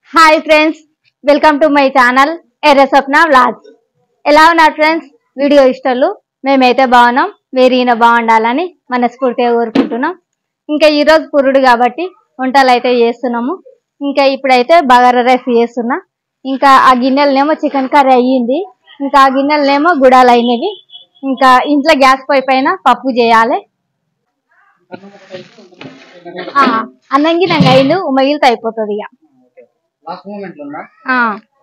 Hi friends welcome to my channel Erra Swapna vlogs ఎలా ఉన్నారు friends video ఇష్టాలు మేమైతే బాగున్నాం మీరు ఈయన బాగుండాలని మనస్ఫూర్తిగా కోరుకుంటున్నాం ఇంకా ఈరోజు పురుడు కాబట్టి వంటలు అయితే చేస్తున్నాము ఇంకా ఇప్పుడైతే బగారా రైస్ చేస్తున్నా ఇంకా ఆ గిన్నెలనేమో చికెన్ కర్రీ అయ్యింది ఇంకా ఆ గిన్నెలనేమో గుడాలు అయినవి ఇంకా ఇంట్లో గ్యాస్ పొయ్యి పైన పప్పు చేయాలి ఆ, అన్నంగి నాకు అయింది ఉమ్మగిలితో అయిపోతుంది ఇక లాస్ట్ మూమెంట్ ఉందా ఆ.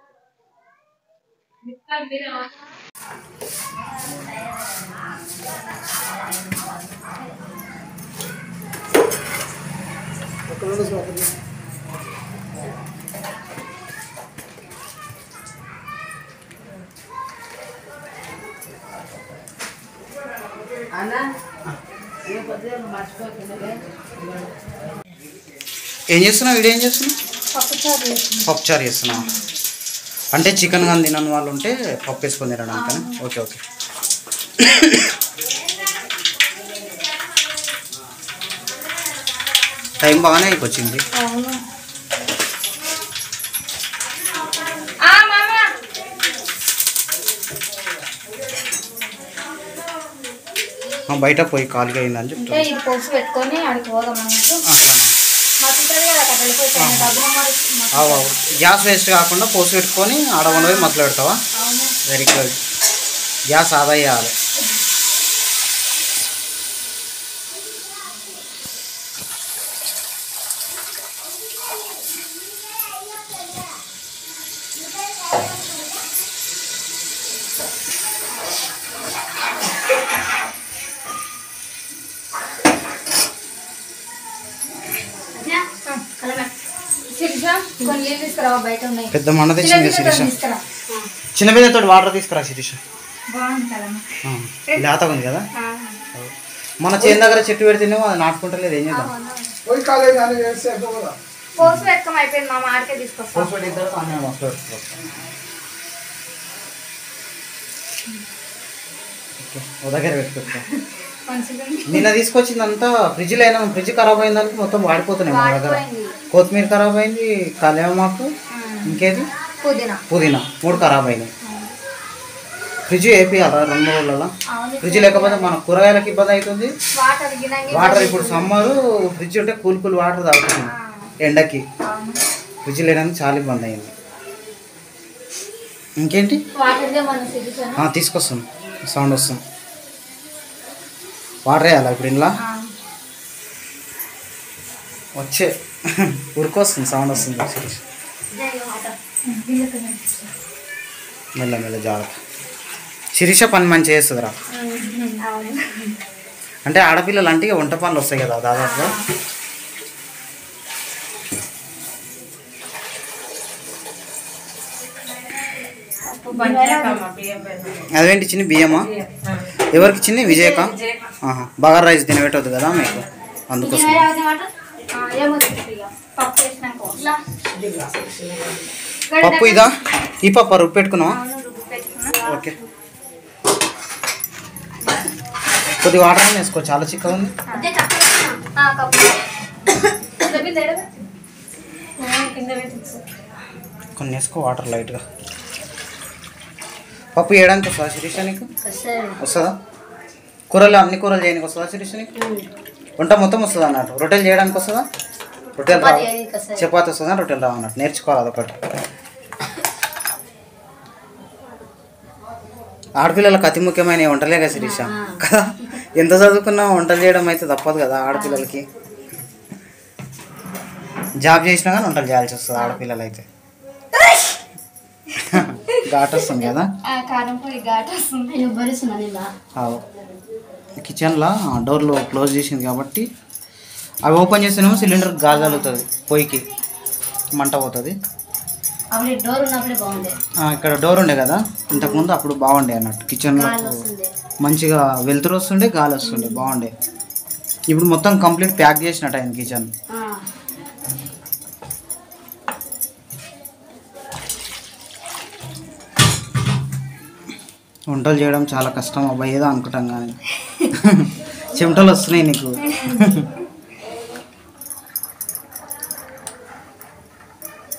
ఏం చేస్తున్నావు వీడియో ఏం చేస్తున్నావు పప్పు చారు చేస్తున్నావు అంటే చికెన్ కానీ తినని వాళ్ళు ఉంటే పప్పు వేసుకొని తినడానికి ఓకే ఓకే టైం బాగానే అయిపోయింది ఆ, బయట పోయి ఖాళీగా అయిందని అంటే చెప్తాను ఇది పోసి పెట్టుకొని అడిగి పోదాం అన్నట్టు అట్లా మసులుతుంది కదా కట్టెలు పోయి పైన డబ్బులు మరి మసు- అవు అవు గ్యాస్ వేస్ట్ కాకుండా పోసి పెట్టుకొని ఆడ ఉండవి మొదలు పెడతావా అవును వెరీ గుడ్ గ్యాస్ ఆదా చేయాలి శిరీష, కొన్ని నీళ్ళు తీసుకురా బయట ఉన్నాయి పెద్ద మండ తెచ్చింది చిన్న శిరీష తీసుకురా చిన్న బియ్యంతో వాటర్ తీసుకురా శిరీష బాగుంది కదమ్మా ఆ, లేతగా ఉంది కదా మన చేను దగ్గర చెట్టు పెడితేనేమో అది నాటుకుంటలేదు ఏం చేద్దాం పోసి పెట్టుకోమ అయిపోయింది మా మాడికే తీసుకొస్తాం పోసి పెట్టిన తర్వాత అన్నీ మస్తు పెట్టుకోవచ్చు. ఓకే, ఓ దగ్గర పెట్టుకోవచ్చు మంచిగా నిన్న తీసుకొచ్చిందంతా ఫ్రిడ్జ్లో అయినా ఫ్రిడ్జ్ ఖరాబ్ అయిన దానికి మొత్తం వాడిపోతున్నాయి మన దగ్గర వాడిపోయింది. కొత్తిమీర ఖరాబ్ అయింది కళ్యామాకు ఇంకేది పుదీనా పుదీనా మూడు ఖరాబ్ అయినాయి ఫ్రిడ్జ్ వేపియాలా రెండు రోజులలో అవును ఫ్రిడ్జ్ లేకపోతే మన కూరగాయలకు ఇబ్బంది అవుతుంది వాటర్ గినంగి వాటర్ ఇప్పుడు సమ్మరు ఫ్రిడ్జ్ ఉంటే కూల్ కూల్ వాటర్ తాగుతుంది ఎండకి అవును ఫ్రిడ్జ్ లేడానికి చాలా ఇబ్బంది అయింది ఇంకేంటి వాటర్ మన శిరీష ఆ, తీసుకొస్తాం సౌండ్ వస్తుంది వాటర్ వేయాలా ఇప్పుడు ఇంట్లో వచ్చే ఉరికొస్తుంది సౌండ్ వస్తుంది శిరీష్. మెల్ల మెల్ల జాగ్రత్త శిరీష పని మంచిగా చేస్తుందిరా అవును అంటే ఆడపిల్లలు అంటే ఇక వంట పనులు వస్తాయి కదా దాదాపుగా అదేంటి చిన్న బియ్యమా ఎవరికి చిన్న విజయక ఆహా. బగారా రైస్ తినబెట్టవద్దు కదా మీకు అందుకోసం ఏమో ఇక పప్పు వేసినాక పప్పు ఇదా ఈ పప్పు రుబ్బు పెట్టుకున్నావా అవును రుబ్బు పెట్టుకున్నా ఓకే కొద్దిగా వాటర్ అయినా వేసుకో చాలా చిక్కగా ఉంది అదే కప్పు పెట్టినా. ఆ, కప్పు కింద పెట్టి. ఆ, కింద పెట్టి. కొన్ని వేసుకో వాటర్ లైట్గా పప్పు వేయడానికి వస్తుందా శిరీష నీకు వస్తుందా కూరలు అన్ని కూరలు చేయడానికి వస్తుందా శిరీష నీకు వంట మొత్తం వస్తుందా అన్నట్టు రొట్టెలు చేయడానికి వస్తుందా రొట్టెలు రావు చపాతి వస్తుందా రొట్టెలు రావు అన్నట్టు నేర్చుకోవాలి అదొకటి ఆడపిల్లలకు అతి ముఖ్యమైన వంటలే కదా శిరీష కదా ఎంత చదువుకున్నా వంటలు చేయడం అయితే తప్పదు కదా ఆడపిల్లలకి జాబ్ చేసినా కానీ వంటలు చేయాల్సి వస్తుంది ఆడపిల్లలు అయితే ఘాట్ వస్తుంది కదా ఆ, కారం పొడి ఘాట్ వస్తుంది అవు కిచెన్లో డోర్లు క్లోజ్ చేసింది కాబట్టి అవి ఓపెన్ చేస్తేనేమో సిలిండర్ గాలి తగులుతుంది పొయ్యికి మంట పోతుంది అప్పుడు డోర్ ఉన్నప్పుడే బాగుండే ఆ, ఇక్కడ డోర్ ఉండే కదా ఇంతకుముందు అప్పుడు బాగుండే అన్నట్టు కిచెన్లో వస్తుండే మంచిగా వెలుతురు వస్తుండే గాలి వస్తుండే బాగుండే ఇప్పుడు మొత్తం కంప్లీట్ ప్యాక్ చేసినట్టు అయింది కిచెన్ ఆ, వంటలు చేయడం చాలా కష్టం అబ్బాయి ఏదో అనుకుంటాం కానీ చెమటలు వస్తున్నాయి నీకు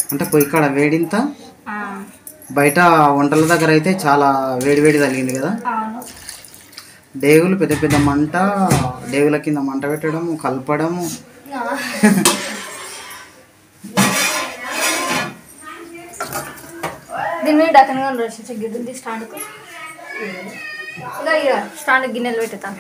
అంటే పొయ్యి కాడ వేడింత ఆ, బయట వంటల దగ్గర అయితే చాలా వేడి వేడి తగిలింది కదా అవును డేగులు పెద్ద పెద్ద మంట డేగుల కింద మంట పెట్టడము కలపడము దీని మీద డక్కనగా ఉండొచ్చు గిడ్డు స్టాండ్కు ఇంకా ఇక స్టాండ్ గిన్నెలు పెట్టుతాను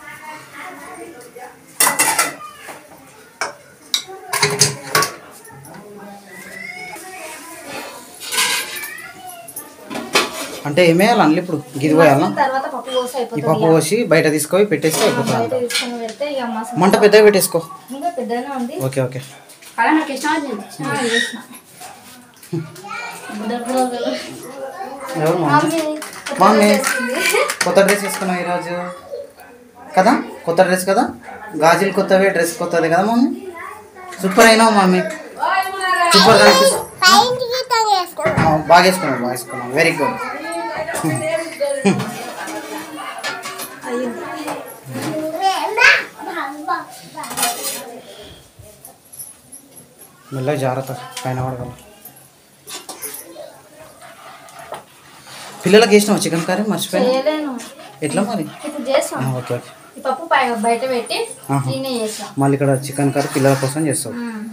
అంటే ఏమేయాలి అందులో ఇప్పుడు గిది పోయాలా తర్వాత పప్పు కోసి ఈ అయిపోతుంది పప్పు పోసి బయట తీసుకొని పెట్టేస్తే బయట అయిపోతుంది తీసుకొని వెళ్తే ఇక మసాలా మంట పెద్దగా పెట్టేసుకో ఇంకా పెద్దగానే ఉంది ఓకే ఓకే అలా నాకు ఇష్టం వచ్చింది ఆ, చేసిన. బుడ్డ పురుగులు ఎవరు మమ్మీ? Mummy mummy. చేస్తుంది. కొత్త డ్రెస్ వేసుకున్నావు ఈరోజు కదా కొత్త డ్రెస్ కదా గాజులు కొత్తవే డ్రెస్ కొత్తది కదా మమ్మీ సూపర్ అయినావు మమ్మీ సూపర్ కనిపిస్తుంది ఆ, బాగా వేసుకున్నావు బాగా వేసుకున్నావు వెరీ గుడ్ మెల్లగా జాగ్రత్త పైన పడగల పిల్లలకి వేసినావు చికెన్ కర్రీ మర్చిపోయినా చేయలేను ఎట్లా మరి ఇప్పుడు ఆ, చేస్తాం ఓకే ఓకే ఈ పప్పు పై- బయట పెట్టి ఆహా. నేనే చేస్తాం మళ్ళీ ఇక్కడ చికెన్ కర్రీ పిల్లల కోసం చేస్తావు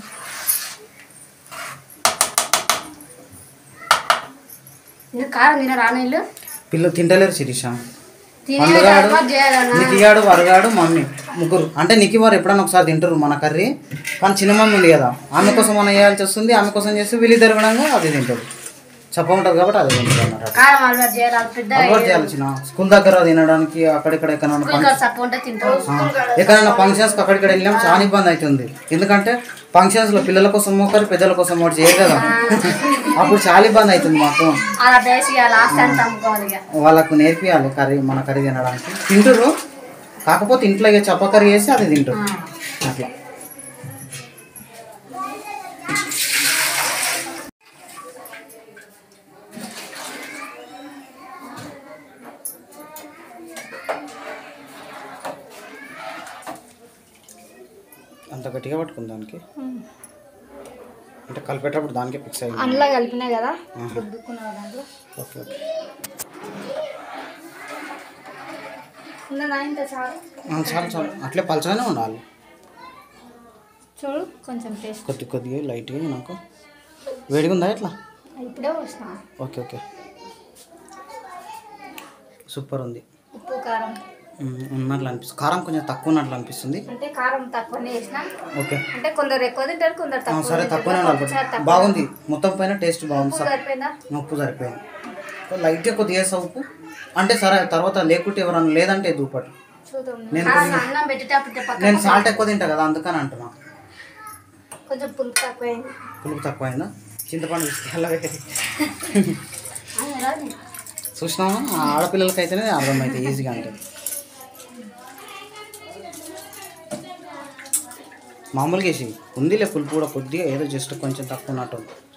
ఇది కారం తిన రానీళ్ళు పిల్లలు తింటలేరు శిరీష తినే పండుగాడు అలవాటు చేయాలన్నా నికిగాడు వరగాడు మమ్మీ ముగ్గురు అంటే నికి వారు ఎప్పుడైనా ఒకసారి తింటారు మన కర్రీ కానీ చిన్న మమ్మీ ఉంది కదా ఆమె కోసం మనం వేయాల్సి వస్తుంది ఆమె కోసం చేస్తే వీళ్ళిద్దరు వినంగా అది తింటారు చెప్ప ఉంటుంది కాబట్టి అది తింటారు అన్నమాట కారం అలవాటు చేయాలి అది పెద్ద అలవాటు చేయాలి చిన్న స్కూల్ దగ్గర తినడానికి అక్కడిక్కడ ఎక్కడైనా స్కూల్ ఫంక్షన్ కాడ సప్పు ఉంటే తింటాం ఎక్కడైనా ఫంక్షన్స్కి అక్కడిక్కడ వెళ్ళినాం చాలా ఇబ్బంది అవుతుంది ఎందుకంటే ఫంక్షన్స్లో పిల్లల కోసం ఒకరు పెద్దల కోసం ఒకటి చేయరు కదా అప్పుడు చాలా ఇబ్బంది అవుతుంది మాకు అలా వేసి లాస్ట్ టైం అమ్ముకోవాలి ఇక వాళ్ళకు నేర్పియాలి కర్రీ మన కర్రీ తినడానికి తింటారు కాకపోతే ఇంట్లో ఇక చప్ప కర్రీ వేసి అది తింటారు అట్లా అంత గట్టిగా పట్టుకుంది దానికి అంటే కలిపేటప్పుడు దానికే ఫిక్స్ అయింది అందులో కలిపినాయి కదా రుద్దుకున్నా దాంట్లో ఓకే ఓకే ఉన్నదా ఇంత చాలు ఆ, చాలు చాలు అట్లే పలచగానే ఉండాలి చూడు కొంచెం టేస్ట్ కొద్ది కొద్దిగా లైట్గా నాకు వేడిగా ఉందా ఎట్లా ఇప్పుడే వచ్చిన ఓకే ఓకే సూపర్ ఉంది ఉప్పు కారం ఉమ్, ఉన్నట్లు అనిపిస్తుంది కారం కొంచెం తక్కువ ఉన్నట్లు అనిపిస్తుంది అంటే కారం తక్కువనే వేసిన ఓకే అంటే కొందరు ఎక్కువ తింటారు కొందరు ఆ, తక్కువ సరే తింటారు. తక్కువనే ఒకసారి ఉండాలి తక్కువ. బాగుంది మొత్తం పైన టేస్ట్ బాగుంది ఉప్పు సార్ సరిపోయిందా ఉప్పు సరిపోయింది లైట్గా కొద్దిగా వేసా ఉప్పు అంటే సరే తర్వాత లేకుంటే ఎవరన్నా లేదంటే దూపటి చూద్దాం నేను కారం కొంచెం- అన్నం పెట్టేటప్పుడు పక్కన నేను సాల్ట్ ఎక్కువ తింటా కదా అందుకని అంటున్నా కొంచెం పులుపు తక్కువైంది పులుపు తక్కువైందా చింతపండు తీసుకెళ్ళవే అది రాదు. చూసినావా ఆ ఆడపిల్లలకి అయితేనే అర్థమైతే ఈజీగా అంటే మామూలుగా వేసి ఉందిలే పులుపు కూడా కొద్దిగా ఏదో జస్ట్ కొంచెం తక్కువ ఉన్నట్టు ఉంది